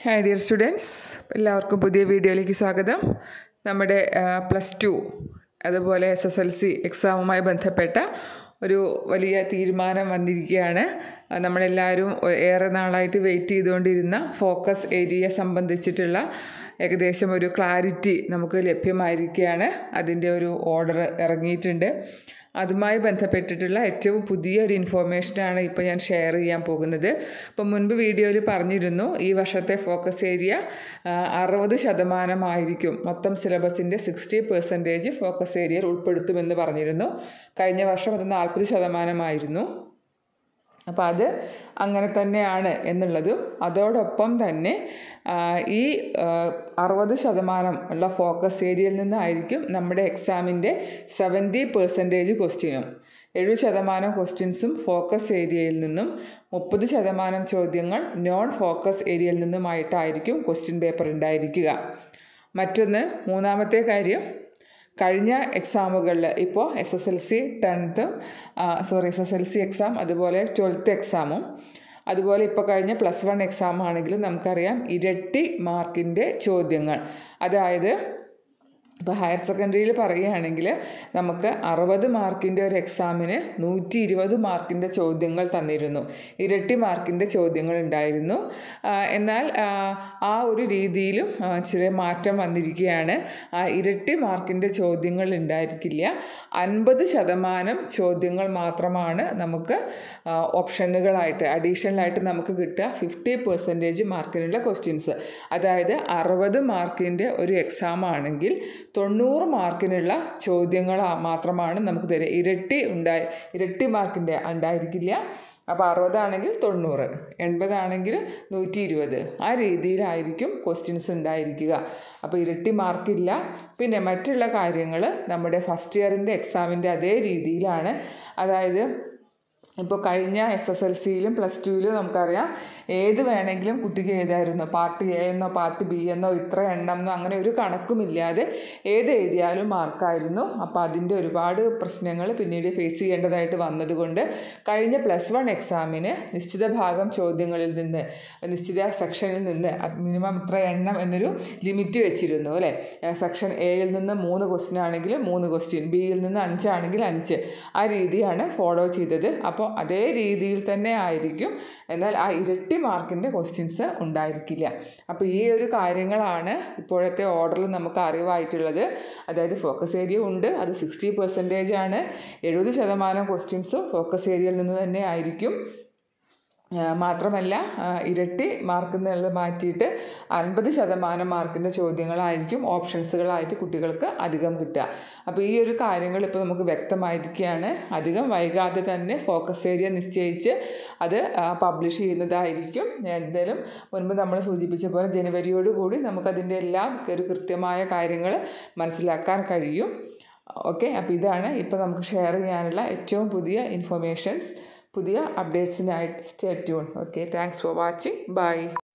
hi dear students എല്ലാവർക്കും പുതിയ വീഡിയോയിലേക്ക് സ്വാഗതം നമ്മുടെ പ്ലസ് ടു അതുപോലെ എസ് എസ് എൽ സി എക്സാമുമായി ബന്ധപ്പെട്ട ഒരു വലിയ തീരുമാനം വന്നിരിക്കുകയാണ് ആ, നമ്മളെല്ലാവരും ഏറെ നാളായിട്ട് വെയിറ്റ് ചെയ്തുകൊണ്ടിരുന്ന ഫോക്കസ് ഏരിയ സംബന്ധിച്ചിട്ടുള്ള ഏകദേശം ഒരു ക്ലാരിറ്റി നമുക്ക് ലഭ്യമായിരിക്കുകയാണ് അതിൻ്റെ ഒരു ഓർഡർ ഇറങ്ങിയിട്ടുണ്ട് അതുമായി ബന്ധപ്പെട്ടിട്ടുള്ള ഏറ്റവും പുതിയ ഒരു ഇൻഫോർമേഷനാണ് ഇപ്പോൾ ഞാൻ ഷെയർ ചെയ്യാൻ പോകുന്നത് അപ്പം മുൻപ് വീഡിയോയിൽ പറഞ്ഞിരുന്നു ഈ വർഷത്തെ ഫോക്കസ് ഏരിയ അറുപത് ശതമാനമായിരിക്കും മൊത്തം സിലബസിൻ്റെ സിക്സ്റ്റി പെർസെൻറ്റേജ് ഫോക്കസ് ഏരിയയിൽ ഉൾപ്പെടുത്തുമെന്ന് പറഞ്ഞിരുന്നു കഴിഞ്ഞ വർഷം അത് നാൽപ്പത് ശതമാനമായിരുന്നു അപ്പോൾ അത് അങ്ങനെ തന്നെയാണ് എന്നുള്ളതും അതോടൊപ്പം തന്നെ ആ, ഈ അറുപത് ശതമാനം ഉള്ള ഫോക്കസ് ഏരിയയിൽ നിന്നായിരിക്കും നമ്മുടെ എക്സാമിൻ്റെ സെവൻറ്റി പെർസെൻറ്റേജ് ക്വസ്റ്റ്യനും എഴുപത് ശതമാനം ക്വസ്റ്റ്യൻസും ഫോക്കസ് ഏരിയയിൽ നിന്നും മുപ്പത് ശതമാനം ചോദ്യങ്ങൾ നോൺ ഫോക്കസ് ഏരിയയിൽ നിന്നുമായിട്ടായിരിക്കും ക്വസ്റ്റ്യൻ പേപ്പർ ഉണ്ടായിരിക്കുക മറ്റൊന്ന് മൂന്നാമത്തെ കാര്യം കഴിഞ്ഞ എക്സാമുകളിൽ ഇപ്പോൾ S S L C tenth sorry S S L C exam അതുപോലെ ട്വൽത്ത് എക്സാമും അതുപോലെ ഇപ്പോൾ കഴിഞ്ഞ പ്ലസ് വൺ എക്സാം ആണെങ്കിലും നമുക്കറിയാം ഇരട്ടി മാർക്കിൻ്റെ ചോദ്യങ്ങൾ അതായത് ഇപ്പോൾ ഹയർ സെക്കൻഡറിയിൽ പറയുകയാണെങ്കിൽ നമുക്ക് അറുപത് മാർക്കിൻ്റെ ഒരു എക്സാമിന് നൂറ്റി ഇരുപത് മാർക്കിൻ്റെ ചോദ്യങ്ങൾ തന്നിരുന്നു ഇരട്ടി മാർക്കിൻ്റെ ചോദ്യങ്ങൾ ഉണ്ടായിരുന്നു ആ, എന്നാൽ ആ, ആ ഒരു രീതിയിലും ആ, ചെറിയ മാറ്റം വന്നിരിക്കുകയാണ് ആ ഇരട്ടി മാർക്കിൻ്റെ ചോദ്യങ്ങൾ ഉണ്ടായിരിക്കില്ല അൻപത് ശതമാനം ചോദ്യങ്ങൾ മാത്രമാണ് നമുക്ക് ആ, ഓപ്ഷനുകളായിട്ട് അഡീഷണലായിട്ട് നമുക്ക് കിട്ടുക ഫിഫ്റ്റി പെർസെൻറ്റേജ് മാർക്കിനുള്ള ക്വസ്റ്റ്യൻസ് അതായത് അറുപത് മാർക്കിൻ്റെ ഒരു എക്സാം ആണെങ്കിൽ തൊണ്ണൂറ് മാർക്കിനുള്ള ചോദ്യങ്ങൾ ആ- മാത്രമാണ് നമുക്ക് തരിക ഇരട്ടി ഉണ്ടായി ഇരട്ടി മാർക്കിൻ്റെ ഉണ്ടായിരിക്കില്ല അപ്പോൾ അറുപതാണെങ്കിൽ തൊണ്ണൂറ് എൺപതാണെങ്കിൽ നൂറ്റി ഇരുപത് ആ രീതിയിലായിരിക്കും ക്വസ്റ്റ്യൻസ് ഉണ്ടായിരിക്കുക അപ്പോൾ ഇരട്ടി മാർക്കില്ല പിന്നെ മറ്റുള്ള കാര്യങ്ങൾ നമ്മുടെ ഫസ്റ്റ് ഇയറിൻ്റെ എക്സാമിൻ്റെ അതേ രീതിയിലാണ് അതായത് ഇപ്പോൾ കഴിഞ്ഞ എസ് എസ് എൽ സിയിലും പ്ലസ് ടുവിലും നമുക്കറിയാം ഏത് വേണമെങ്കിലും കുട്ടിക്ക് എഴുതായിരുന്നു പാർട്ടി എ എന്നോ പാർട്ടി ബി എന്നോ ഇത്ര എണ്ണം എന്നോ അങ്ങനെ ഒരു കണക്കുമില്ലാതെ ഏത് എഴുതിയാലും മാർക്കായിരുന്നു അപ്പോൾ അതിൻ്റെ ഒരുപാട് പ്രശ്നങ്ങൾ പിന്നീട് ഫേസ് ചെയ്യേണ്ടതായിട്ട് വന്നതുകൊണ്ട് കഴിഞ്ഞ പ്ലസ് വൺ എക്സാമിന് നിശ്ചിത ഭാഗം ചോദ്യങ്ങളിൽ നിന്ന് നിശ്ചിത സെക്ഷനിൽ നിന്ന് മിനിമം ഇത്ര എണ്ണം എന്നൊരു ലിമിറ്റ് വെച്ചിരുന്നു അല്ലേ സെക്ഷൻ എയിൽ നിന്ന് മൂന്ന് ക്വസ്റ്റ്യൻ ആണെങ്കിൽ മൂന്ന് ക്വസ്റ്റ്യൻ ബിയിൽ നിന്ന് അഞ്ചാണെങ്കിൽ അഞ്ച് ആ രീതിയാണ് ഫോളോ ചെയ്തത് അപ്പോൾ അതേ രീതിയിൽ തന്നെ ആയിരിക്കും എന്നാൽ ആ ഇരട്ടി മാർക്കിൻ്റെ ക്വസ്റ്റ്യൻസ് ഉണ്ടായിരിക്കില്ല അപ്പോൾ ഈ ഒരു കാര്യങ്ങളാണ് ഇപ്പോഴത്തെ ഓർഡറിൽ നമുക്ക് അറിവായിട്ടുള്ളത് അതായത് ഫോക്കസ് ഏരിയ ഉണ്ട് അത് സിക്സ്റ്റി പെർസെൻറ്റേജ് ആണ് എഴുപത് ശതമാനം ക്വസ്റ്റ്യൻസും ഫോക്കസ് ഏരിയയിൽ നിന്ന് തന്നെ ആയിരിക്കും ആ, മാത്രമല്ല ആ, ഇരട്ടി മാർക്ക് എന്നുള്ളത് മാറ്റിയിട്ട് അൻപത് ശതമാനം മാർക്കിൻ്റെ ചോദ്യങ്ങളായിരിക്കും ഓപ്ഷൻസുകളായിട്ട് കുട്ടികൾക്ക് അധികം കിട്ടുക അപ്പോൾ ഈ ഒരു കാര്യങ്ങൾ ഇപ്പോൾ നമുക്ക് വ്യക്തമായിരിക്കുകയാണ് അധികം വൈകാതെ തന്നെ ഫോക്കസ് ഏരിയ നിശ്ചയിച്ച് അത് പബ്ലിഷ് ചെയ്യുന്നതായിരിക്കും എന്തായാലും മുൻപ് നമ്മൾ സൂചിപ്പിച്ച പോലെ ജനുവരിയോട് കൂടി നമുക്കതിൻ്റെ എല്ലാം ഒരു കൃത്യമായ കാര്യങ്ങൾ മനസ്സിലാക്കാൻ കഴിയും ഓക്കെ അപ്പോൾ ഇതാണ് ഇപ്പോൾ നമുക്ക് ഷെയർ ചെയ്യാനുള്ള ഏറ്റവും പുതിയ ഇൻഫർമേഷൻസ് പുതിയ അപ്ഡേറ്റ്സിനായിട്ട് stay tune okay thanks for watching by